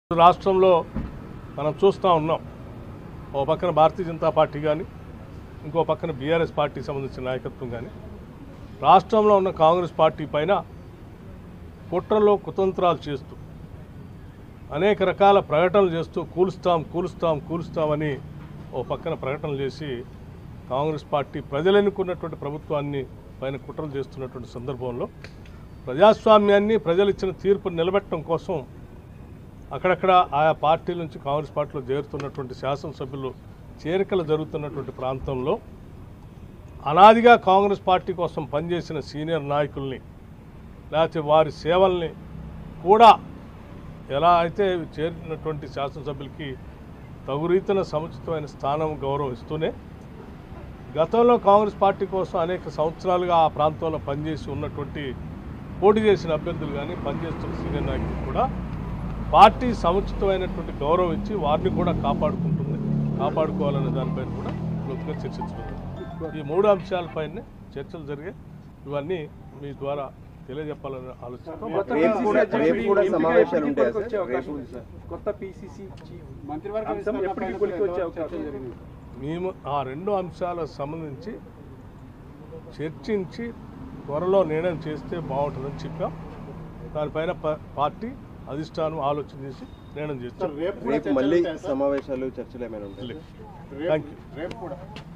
రాష్ట్రంలో మనం చూస్తూ ఉన్నాం ఓ పక్కన భారతీయ జనతా పార్టీ కానీ ఇంకో పక్కన బీఆర్ఎస్ పార్టీకి సంబంధించిన నాయకత్వం కానీ రాష్ట్రంలో ఉన్న కాంగ్రెస్ పార్టీ పైన కుట్రలో కుతంత్రాలు చేస్తూ అనేక రకాల ప్రకటనలు చేస్తూ కూలుస్తాం కూలుస్తాం కూలుస్తామని ఓ పక్కన ప్రకటనలు చేసి కాంగ్రెస్ పార్టీ ప్రజలు ఎన్నుకున్నటువంటి ప్రభుత్వాన్ని పైన కుట్రలు చేస్తున్నటువంటి సందర్భంలో ప్రజాస్వామ్యాన్ని ప్రజలు ఇచ్చిన తీర్పును నిలబెట్టడం కోసం అక్కడక్కడ ఆయా పార్టీల నుంచి కాంగ్రెస్ పార్టీలో చేరుతున్నటువంటి శాసనసభ్యులు చేరికలు జరుగుతున్నటువంటి ప్రాంతంలో అనాదిగా కాంగ్రెస్ పార్టీ కోసం పనిచేసిన సీనియర్ నాయకుల్ని లేకపోతే వారి సేవల్ని కూడా ఎలా అయితే చేరినటువంటి శాసనసభ్యులకి తగు రీతిన సముచితమైన స్థానం గౌరవం ఇస్తూనే గతంలో కాంగ్రెస్ పార్టీ కోసం అనేక సంవత్సరాలుగా ఆ ప్రాంతంలో పనిచేసి ఉన్నటువంటి పోటీ చేసిన అభ్యర్థులు కానీ పనిచేస్తున్న సీనియర్ నాయకులు కూడా పార్టీ సముచితమైనటువంటి గౌరవం ఇచ్చి వారిని కూడా కాపాడుకుంటుంది కాపాడుకోవాలనే దానిపైన కూడా లోతుగా చర్చించబడింది ఈ మూడు అంశాలపైన చర్చలు జరిగాయి ఇవన్నీ మీ ద్వారా తెలియజెప్పాలనే ఆలోచనతో రేపు కూడా రేపు కూడా సమావేశాలు ఉంటాయా సార్ వచ్చే అవకాశం రేపు ఉంది సార్. కొత్త పిసిసి మంత్రివర్గ అంశం విస్తరణ ఎప్పటికీ పైన కొలికి వచ్చే కూడా అవకాశం చర్చ జరిగింది మేము ఆ రెండు అంశాలకు సంబంధించి చర్చించి త్వరలో నిర్ణయం చేస్తే బాగుంటుందని చెప్పాం దానిపైన ప- పార్టీ అధిష్టానం ఆలోచన చేసి నిర్ణయం చేస్తాం రేపు కూడా రేపు చర్చలు మళ్ళీ ఉంటాయా సార్? సమావేశాలు చర్చలు ఏమైనా ఉంటాయి థ్యాంక్ రేపు యూ రేపు కూడా